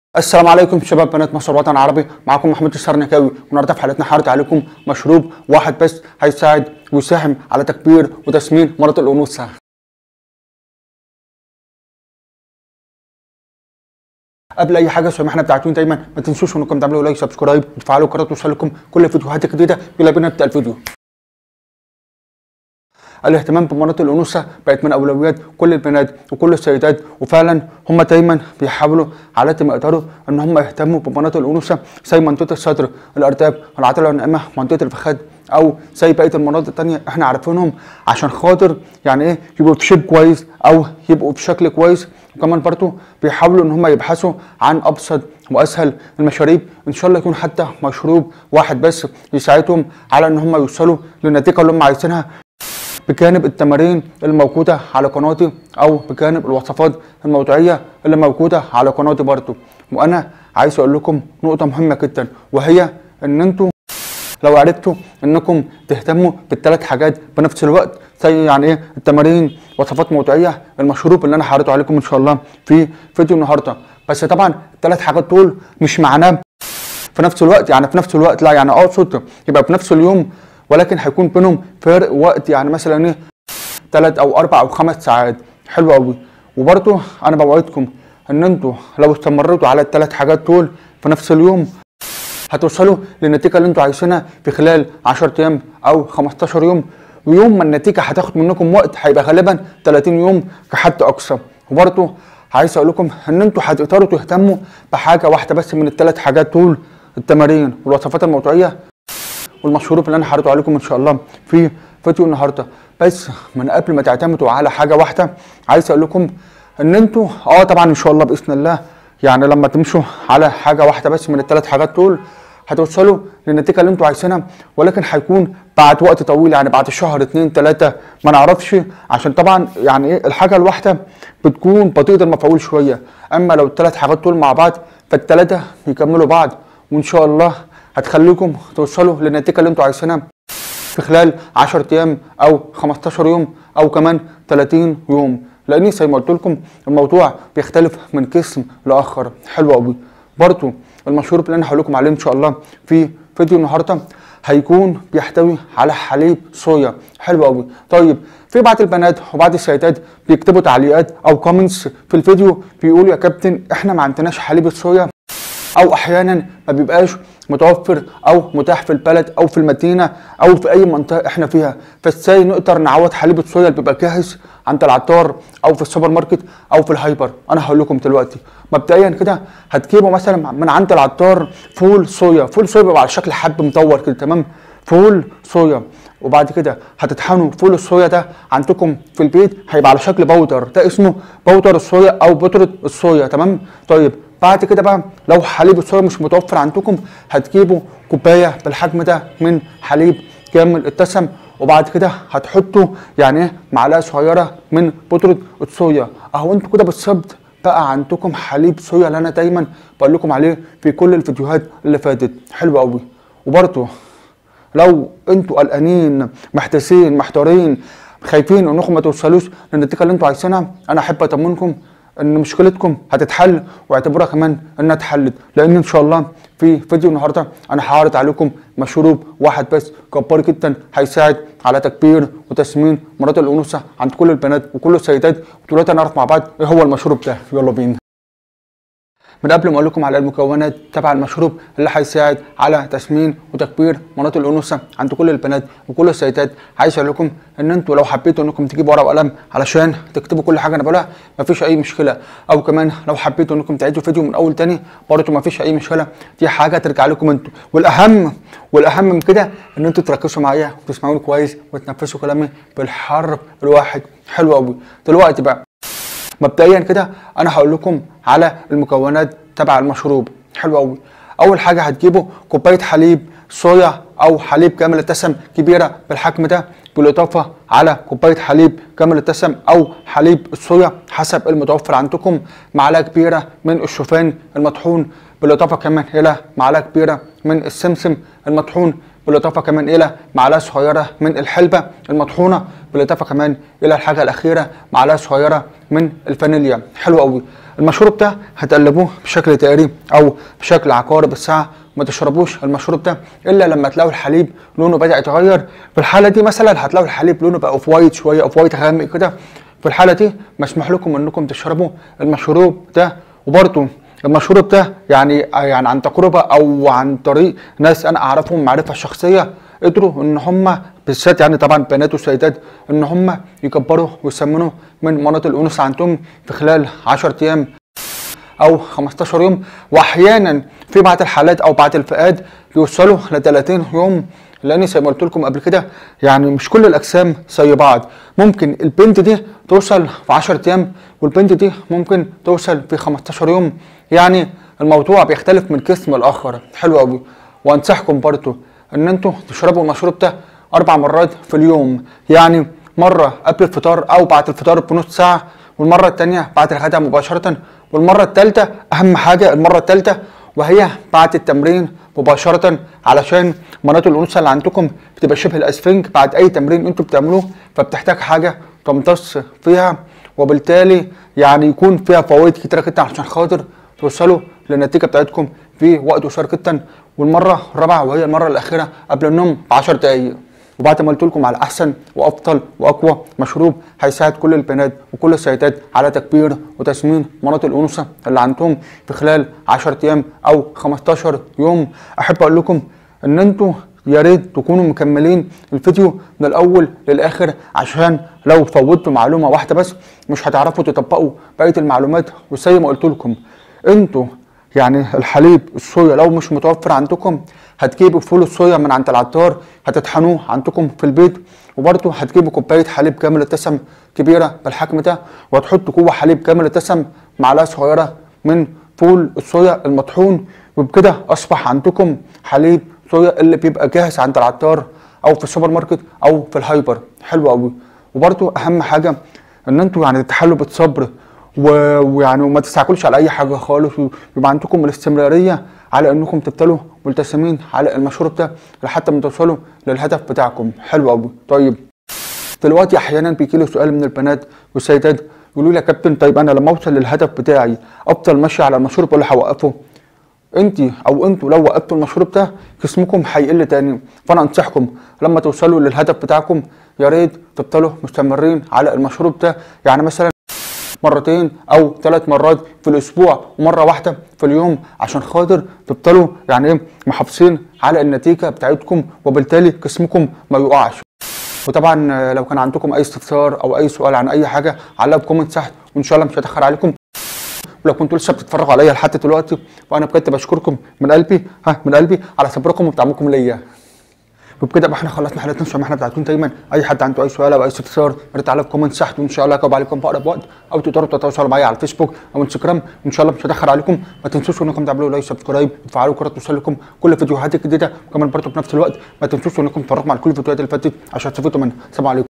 السلام عليكم شباب بنات مصر الوطن العربي معكم محمود السرنكاوي والنهارده في حلقتنا حاولت عليكم مشروب واحد بس هيساعد ويساهم على تكبير وتسمين مرض الانوثه قبل اي حاجه سمحنا بتاعتون دايما ما تنسوش انكم تعملوا لايك سبسكرايب وتفعلوا الجرس توصلكم كل فيديوهات جديده يلا بينا نبدا الفيديو الاهتمام بمرض الانوثه بقت من اولويات كل البنات وكل السيدات وفعلا هم دايما بيحاولوا على قد ما يقدروا ان هم يهتموا بمرض الانوثه زي منطقه الصدر الارتاب العضله الناعمه منطقه الفخذ او زي بقيه المناطق التانية احنا عارفينهم عشان خاطر يعني ايه يبقوا في شيب كويس او يبقوا بشكل كويس وكمان برضو بيحاولوا ان هم يبحثوا عن ابسط واسهل المشاريب ان شاء الله يكون حتى مشروب واحد بس يساعدهم على ان هم يوصلوا للنتيجه اللي هم عايزينها بجانب التمارين الموجودة على قناتي أو بجانب الوصفات الموضوعية اللي موجودة على قناتي برضو وأنا عايز أقول لكم نقطة مهمة جدا وهي إن أنتوا لو عرفتوا انكم تهتموا بالثلاث حاجات بنفس الوقت زي يعني ايه التمارين وصفات موضوعيه المشروب اللي انا هعرضه عليكم ان شاء الله في فيديو النهارده بس طبعا الثلاث حاجات دول مش معناه في نفس الوقت يعني في نفس الوقت لا يعني اقصد يبقى في نفس اليوم ولكن هيكون بينهم فرق وقت يعني مثلا ايه ثلاث او اربع او خمس ساعات حلو قوي وبرده انا بوعدكم ان انتوا لو استمرتوا على الثلاث حاجات دول في نفس اليوم هتوصلوا للنتيجه اللي انتوا عايزينها في خلال 10 ايام او 15 يوم ويوم ما النتيجه هتاخد منكم وقت هيبقى غالبا 30 يوم كحد اقصى وبرده عايز اقول لكم ان انتوا هتقدروا تهتموا بحاجه واحده بس من الثلاث حاجات دول التمارين والوصفات الموضوعيه والمشروب اللي انا هعرضه عليكم ان شاء الله في فيديو النهارده بس من قبل ما تعتمدوا على حاجه واحده عايز اقول لكم ان انتوا اه طبعا ان شاء الله باذن الله يعني لما تمشوا على حاجه واحده بس من الثلاث حاجات دول هتوصلوا للنتيجه اللي انتوا عايزينها ولكن هيكون بعد وقت طويل يعني بعد شهر اتنين تلاته ما نعرفش عشان طبعا يعني ايه الحاجه الواحده بتكون بطيئه المفعول شويه اما لو الثلاث حاجات دول مع بعض فالثلاثه يكملوا بعض وان شاء الله هتخليكم توصلوا للنتيجه اللي انتوا عايزينها في خلال 10 ايام او 15 يوم او كمان 30 يوم لاني زي ما قلت لكم الموضوع بيختلف من قسم لاخر حلو قوي برضو المشروب اللي انا هقول لكم عليه ان شاء الله في فيديو النهارده هيكون بيحتوي على حليب صويا حلو قوي طيب في بعض البنات وبعض السيدات بيكتبوا تعليقات او كومنتس في الفيديو بيقولوا يا كابتن احنا ما عندناش حليب الصويا او احيانا ما بيبقاش متوفر او متاح في البلد او في المدينه او في اي منطقه احنا فيها فازاي نقدر نعوض حليب الصويا اللي بيبقى جاهز عند العطار او في السوبر ماركت او في الهايبر انا هقول لكم دلوقتي مبدئيا كده هتجيبوا مثلا من عند العطار فول صويا فول صويا بيبقى على شكل حب مدور كده تمام فول صويا وبعد كده هتطحنوا فول الصويا ده عندكم في البيت هيبقى على شكل بودر ده اسمه بودر الصويا او بودره الصويا تمام طيب بعد كده بقى لو حليب الصويا مش متوفر عندكم هتجيبوا كوبايه بالحجم ده من حليب كامل الدسم وبعد كده هتحطوا يعني ايه معلقه صغيره من بودره الصويا اهو انتوا كده بالظبط بقى عندكم حليب صويا اللي انا دايما بقول لكم عليه في كل الفيديوهات اللي فاتت حلو قوي وبرده لو انتوا قلقانين محتاسين محتارين خايفين انكم ما توصلوش للنتيجه اللي انتوا عايزينها انا احب اطمنكم ان مشكلتكم هتتحل واعتبروها كمان انها اتحلت لان ان شاء الله في فيديو النهارده انا هعرض عليكم مشروب واحد بس جبار جدا هيساعد على تكبير وتسمين مرات الانوثه عند كل البنات وكل السيدات ودلوقتي هنعرف مع بعض ايه هو المشروب ده يلا بينا من قبل ما اقول لكم على المكونات تبع المشروب اللي هيساعد على تسمين وتكبير مناطق الانوثه عند كل البنات وكل السيدات عايز اقول لكم ان انتوا لو حبيتوا انكم تجيبوا ورقه وقلم علشان تكتبوا كل حاجه انا بقولها مفيش اي مشكله او كمان لو حبيتوا انكم تعيدوا فيديو من اول تاني برضه مفيش اي مشكله دي حاجه ترجع لكم انتوا والاهم والاهم من كده ان انتوا تركزوا معايا وتسمعوني كويس وتنفذوا كلامي بالحرف الواحد حلو قوي دلوقتي بقى مبدئيا كده انا هقول لكم على المكونات تبع المشروب حلو قوي اول حاجه هتجيبوا كوبايه حليب صويا او حليب كامل الدسم كبيره بالحجم ده بالاضافه على كوبايه حليب كامل الدسم او حليب الصويا حسب المتوفر عندكم معلقه كبيره من الشوفان المطحون بالاضافه كمان الى معلقه كبيره من السمسم المطحون بالاضافه كمان الى معلقه صغيره من الحلبه المطحونه بالاضافه كمان الى الحاجه الاخيره معلقه صغيره من الفانيليا حلو قوي المشروب ده هتقلبوه بشكل دائري او بشكل عقارب الساعه ما تشربوش المشروب ده الا لما تلاقوا الحليب لونه بدا يتغير في الحاله دي مثلا هتلاقوا الحليب لونه بقى اوف وايت شويه اوف وايت غامق كده في الحاله دي مسموح لكم انكم تشربوا المشروب ده وبرضه المشروب ده يعني يعني عن تجربه او عن طريق ناس انا اعرفهم معرفه شخصيه قدروا ان هم بالذات يعني طبعا بنات وسيدات ان هم يكبروا ويسمنوا من مناطق الانوثه عندهم في خلال 10 ايام او 15 يوم واحيانا في بعض الحالات او بعض الفئات بيوصلوا ل 30 يوم لان زي ما قلت لكم قبل كده يعني مش كل الاجسام زي بعض ممكن البنت دي توصل في 10 ايام والبنت دي ممكن توصل في 15 يوم يعني الموضوع بيختلف من جسم لاخر حلو قوي وانصحكم برضو ان انتوا تشربوا المشروب ده اربع مرات في اليوم يعني مره قبل الفطار او بعد الفطار بنص ساعه والمره الثانيه بعد الغداء مباشره والمره الثالثه اهم حاجه المره الثالثه وهي بعد التمرين مباشره علشان مناطق الانوثه اللي عندكم بتبقى شبه الاسفنج بعد اي تمرين انتوا بتعملوه فبتحتاج حاجه تمتص فيها وبالتالي يعني يكون فيها فوائد كتيره جدا عشان خاطر توصلوا للنتيجه بتاعتكم في وقت قصير جدا والمره الرابعه وهي المره الاخيره قبل النوم ب 10 دقائق وبعد ما قلت لكم على احسن وافضل واقوى مشروب هيساعد كل البنات وكل السيدات على تكبير وتسمين مناطق الانوثه اللي عندهم في خلال 10 ايام او 15 يوم احب اقول لكم ان انتوا يا ريت تكونوا مكملين الفيديو من الاول للاخر عشان لو فوتوا معلومه واحده بس مش هتعرفوا تطبقوا بقيه المعلومات وزي ما قلت لكم انتوا يعني الحليب الصويا لو مش متوفر عندكم هتجيبوا فول الصويا من عند العطار هتطحنوه عندكم في البيت وبرضه هتجيبوا كوبايه حليب كامل الدسم كبيره بالحجم ده وهتحطوا جوه حليب كامل الدسم معلقه صغيره من فول الصويا المطحون وبكده اصبح عندكم حليب صويا اللي بيبقى جاهز عند العطار او في السوبر ماركت او في الهايبر حلو قوي وبرضه اهم حاجه ان انتوا يعني تتحلوا بالصبر و- ويعني وما تستعجلوش على اي حاجه خالص ويبقى عندكم الاستمراريه على انكم تفضلوا ملتزمين على المشروب ده لحتى ما توصلوا للهدف بتاعكم حلو قوي طيب دلوقتي احيانا بيجي لي سؤال من البنات والسيدات يقولوا لي يا كابتن طيب انا لما اوصل للهدف بتاعي افضل ماشي على المشروب ولا هوقفه انت او انتوا لو وقفتوا المشروب ده جسمكم هيقل تاني فانا انصحكم لما توصلوا للهدف بتاعكم يا ريت تفضلوا مستمرين على المشروب ده يعني مثلا مرتين او ثلاث مرات في الاسبوع ومره واحده في اليوم عشان خاطر تفضلوا يعني ايه محافظين على النتيجه بتاعتكم وبالتالي جسمكم ما يقعش وطبعا آه، لو كان عندكم اي استفسار او اي سؤال عن اي حاجه علقوا بكومنت تحت وان شاء الله مش هتاخر عليكم ولو كنتوا لسه بتتفرجوا عليا لحد دلوقتي وانا بجد بشكركم من قلبي ها من قلبي على صبركم وتعاملكم ليا وبكده بقى احنا خلصنا حلقتنا زي ما احنا بتاعتكم دايما اي حد عنده اي سؤال او اي استفسار يا ريت تعالوا في كومنت تحت وان شاء الله هجاوب عليكم في اقرب وقت او تقدروا تتواصلوا معايا على الفيسبوك او انستجرام وان شاء الله مش هتاخر عليكم ما تنسوش انكم تعملوا لايك سبسكرايب وتفعلوا الجرس توصل لكم كل فيديوهات الجديده وكمان برضه في نفس الوقت ما تنسوش انكم تتفرجوا على كل الفيديوهات اللي فاتت عشان تستفيدوا منها السلام عليكم